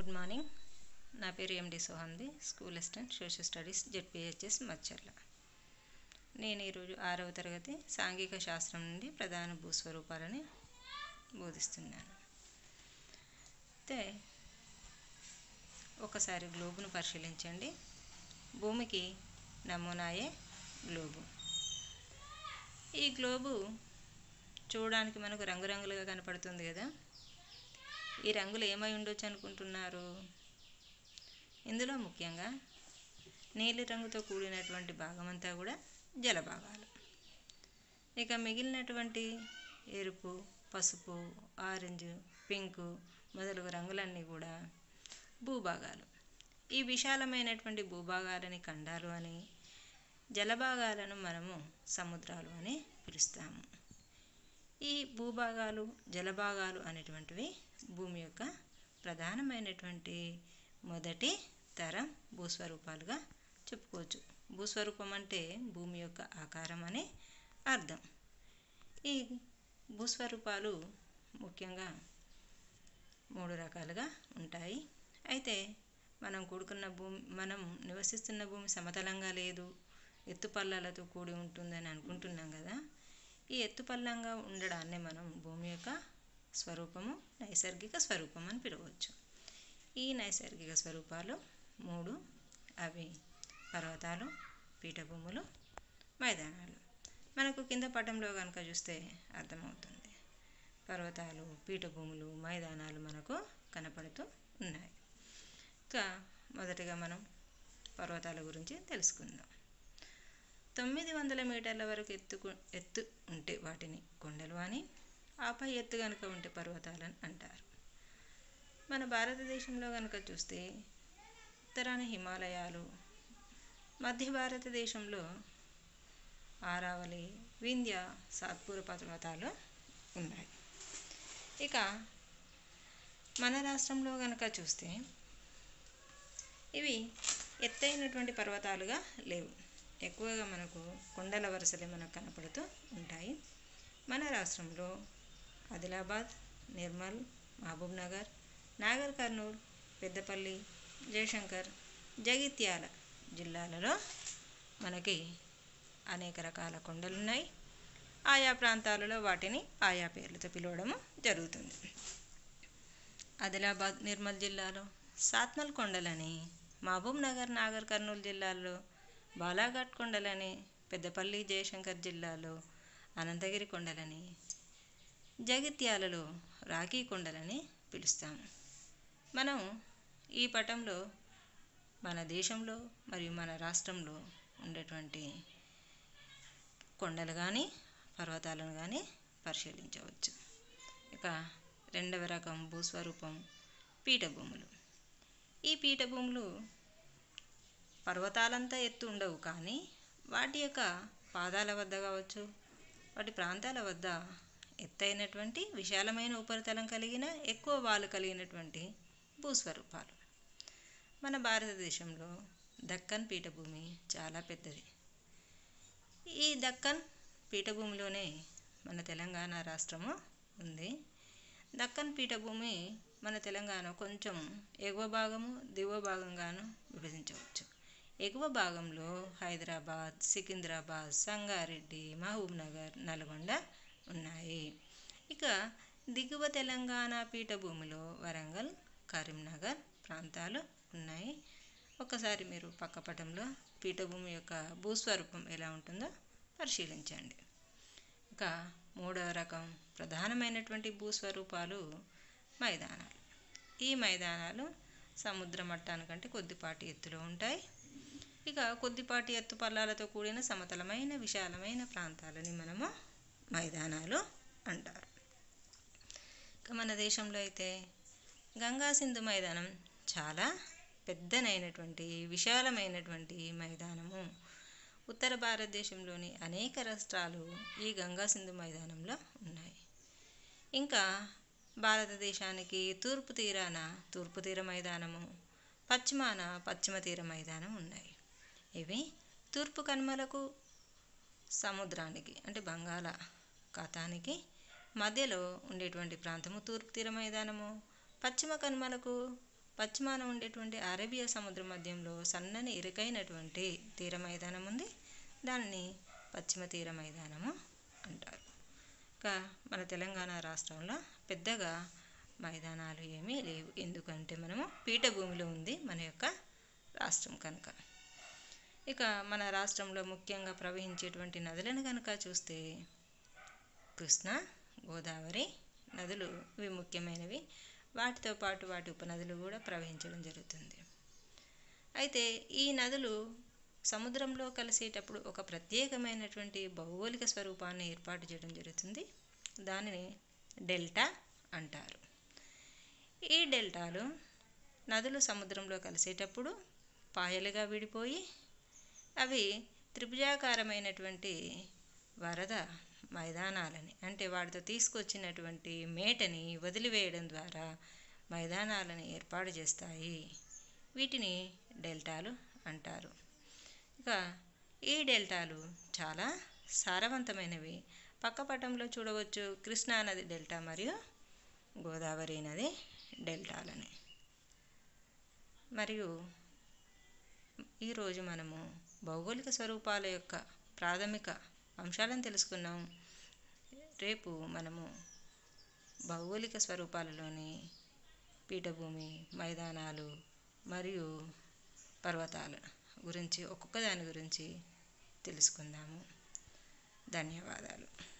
good morning నా పేరు MD Sohanbi school assistant social studies ZPHS Macherla నేను ఈరోజు ఆరవ తరగతి సాంఘిక శాస్త్రం నుండి ప్రధాన భూస్వరూపాలని బోధిస్తున్నాను అయితే ఒకసారి గ్లోబును పరిశీలించండి భూమికి నమూనాయే గ్లోబు ఈ గ్లోబు చూడడానికి మనకు రంగురంగులుగా కనపడుతుంది కదా ఈ రంగులు ఏమై ఉండొచ్చు అనుకుంటున్నారు ఇందులో ముఖ్యంగా నీలి రంగుతో కూడినటువంటి భాగమంతా కూడా జలభాగాలు ఇక మిగిలినటువంటి ఎరుపు పసుపు ఆరెంజ్ పింకు మొదలగు రంగులన్నీ కూడా భూభాగాలు ఈ విశాలమైనటువంటి భూభాగాలని ఖండాలు అని జలభాగాలను మనము సముద్రాలు అని పిలుస్తాము ఈ భూభాగాలు జలభాగాలు అనేటువంటివి భూమి యొక్క ప్రధానమైనటువంటి మొదటి తరం భూస్వరూపాలుగా చెప్పుకోవచ్చు భూస్వరూపం అంటే భూమి యొక్క ఆకారం అని అర్థం ఈ భూస్వరూపాలు ముఖ్యంగా మూడు రకాలుగా ఉంటాయి అయితే మనం కూడుకున్న భూమి మనం నివసిస్తున్న భూమి సమతలంగా లేదు ఎత్తుపల్లాలతో కూడి ఉంటుందని అనుకుంటున్నాం కదా ఈ ఎత్తుపల్లంగా ఉండడాన్ని మనం భూమి యొక్క స్వరూపము నైసర్గిక స్వరూపం అని పిలవచ్చు ఈ నైసర్గిక స్వరూపాలు మూడు అవి పర్వతాలు పీఠభూములు మైదానాలు మనకు కింద పటంలో కనుక చూస్తే అర్థమవుతుంది పర్వతాలు పీఠభూములు మైదానాలు మనకు కనపడుతూ ఉన్నాయి ఇంకా మొదటిగా మనం పర్వతాల గురించి తెలుసుకుందాం తొమ్మిది వందల మీటర్ల వరకు ఎత్తుకు ఎత్తు ఉంటే వాటిని కొండలు అని ఆపై ఎత్తు కనుక ఉంటే పర్వతాలని అంటారు మన భారతదేశంలో కనుక చూస్తే ఉత్తరాన హిమాలయాలు మధ్య భారతదేశంలో ఆరావళి వింధ్య సాత్పూర పర్వతాలు ఉన్నాయి ఇక మన రాష్ట్రంలో కనుక చూస్తే ఇవి ఎత్తైనటువంటి పర్వతాలుగా లేవు ఎక్కువగా మనకు కొండల వరుసలే మనకు కనపడుతూ ఉంటాయి మన రాష్ట్రంలో ఆదిలాబాద్ నిర్మల్ మహబూబ్ నగర్ నాగర్ కర్నూల్ పెద్దపల్లి జయశంకర్ జగిత్యాల జిల్లాలలో మనకి అనేక రకాల కొండలు ఉన్నాయి ఆయా ప్రాంతాలలో వాటిని ఆయా పేర్లతో పిలవడము జరుగుతుంది ఆదిలాబాద్ నిర్మల్ జిల్లాలో సాత్మల్ కొండలని మహబూబ్ నగర్ నాగర్ కర్నూలు జిల్లాల్లో బాలాఘాట్ కొండలని పెద్దపల్లి జయశంకర్ జిల్లాలో అనంతగిరి కొండలని జగిత్యాలలో రాఖీ కొండలని పిలుస్తాము మనం ఈ పటంలో మన దేశంలో మరియు మన రాష్ట్రంలో ఉండేటువంటి కొండలు కానీ పర్వతాలను కానీ పరిశీలించవచ్చు ఇక రెండవ రకం భూస్వరూపం పీఠభూములు ఈ పీఠభూములు పర్వతాలంతా ఎత్తు ఉండవు కానీ వాటి యొక్క పాదాల వద్ద కావచ్చు వాటి ప్రాంతాల వద్ద ఎత్తైనటువంటి విశాలమైన ఉపరితలం కలిగిన ఎక్కువ వాలు కలిగినటువంటి భూస్వరూపాలు మన భారతదేశంలో దక్కన్ పీఠభూమి చాలా పెద్దది ఈ దక్కన్ పీఠభూమిలోనే మన తెలంగాణ రాష్ట్రము ఉంది దక్కన్ పీఠభూమి మన తెలంగాణ కొంచెం ఎగువ భాగము దిగువ భాగంగాను విభజించవచ్చు ఎగువ భాగంలో హైదరాబాద్ సికింద్రాబాద్ సంగారెడ్డి మహబూబ్ నగర్ నల్గొండ ఉన్నాయి ఇక దిగువ తెలంగాణ పీఠభూమిలో వరంగల్ కరీంనగర్ ప్రాంతాలు ఉన్నాయి ఒకసారి మీరు పక్కపటంలో పీఠభూమి యొక్క భూస్వరూపం ఎలా ఉంటుందో పరిశీలించండి ఇక మూడవ రకం ప్రధానమైనటువంటి భూస్వరూపాలు మైదానాలు ఈ మైదానాలు సముద్ర మట్టానికంటే కొద్దిపాటి ఎత్తులో ఉంటాయి ఇక కొద్దిపాటి ఎత్తు పల్లాలతో కూడిన సమతలమైన విశాలమైన ప్రాంతాలని మనము మైదానాలు అంటారు ఇక మన దేశంలో అయితే గంగా సింధు మైదానం చాలా పెద్దనైనటువంటి విశాలమైనటువంటి మైదానము ఉత్తర భారతదేశంలోని అనేక రాష్ట్రాలు ఈ గంగా సింధు మైదానంలో ఉన్నాయి ఇంకా భారతదేశానికి తూర్పు తీరాన తూర్పు తీర మైదానము పశ్చిమాన పశ్చిమ తీర మైదానం ఉన్నాయి ఇవి తూర్పు కనుమలకు సముద్రానికి అంటే బంగాళాఖాతానికి మధ్యలో ఉండేటువంటి ప్రాంతము తూర్పు తీర మైదానము పశ్చిమ కనుమలకు పశ్చిమాన ఉండేటువంటి అరేబియా సముద్ర మధ్యంలో సన్నని ఇరుకైనటువంటి తీర మైదానం ఉంది దానిని పశ్చిమ తీర మైదానము అంటారు ఇంకా మన తెలంగాణ రాష్ట్రంలో పెద్దగా మైదానాలు ఏమీ లేవు ఎందుకంటే మనము పీఠభూమిలో ఉంది మన యొక్క రాష్ట్రం కనుక ఇక మన రాష్ట్రంలో ముఖ్యంగా ప్రవహించేటువంటి నదులను కనుక చూస్తే కృష్ణ గోదావరి నదులు ఇవి ముఖ్యమైనవి వాటితో పాటు వాటి ఉపనదులు కూడా ప్రవహించడం జరుగుతుంది అయితే ఈ నదులు సముద్రంలో కలిసేటప్పుడు ఒక ప్రత్యేకమైనటువంటి భౌగోళిక స్వరూపాన్ని ఏర్పాటు చేయడం జరుగుతుంది దానిని డెల్టా అంటారు ఈ డెల్టాలు నదులు సముద్రంలో కలిసేటప్పుడు పాయలుగా విడిపోయి అవి త్రిభుజాకారమైనటువంటి వరద మైదానాలని అంటే వాటితో తీసుకొచ్చినటువంటి మేటని వదిలివేయడం ద్వారా మైదానాలను ఏర్పాటు చేస్తాయి వీటిని డెల్టాలు అంటారు ఇక ఈ డెల్టాలు చాలా సారవంతమైనవి పక్కపటంలో చూడవచ్చు కృష్ణా నది డెల్టా మరియు గోదావరి నది డెల్టాలని మరియు ఈరోజు మనము భౌగోళిక స్వరూపాల యొక్క ప్రాథమిక అంశాలను తెలుసుకున్నాం రేపు మనము భౌగోళిక స్వరూపాలలోని పీఠభూమి మైదానాలు మరియు పర్వతాల గురించి ఒక్కొక్క దాని గురించి తెలుసుకుందాము ధన్యవాదాలు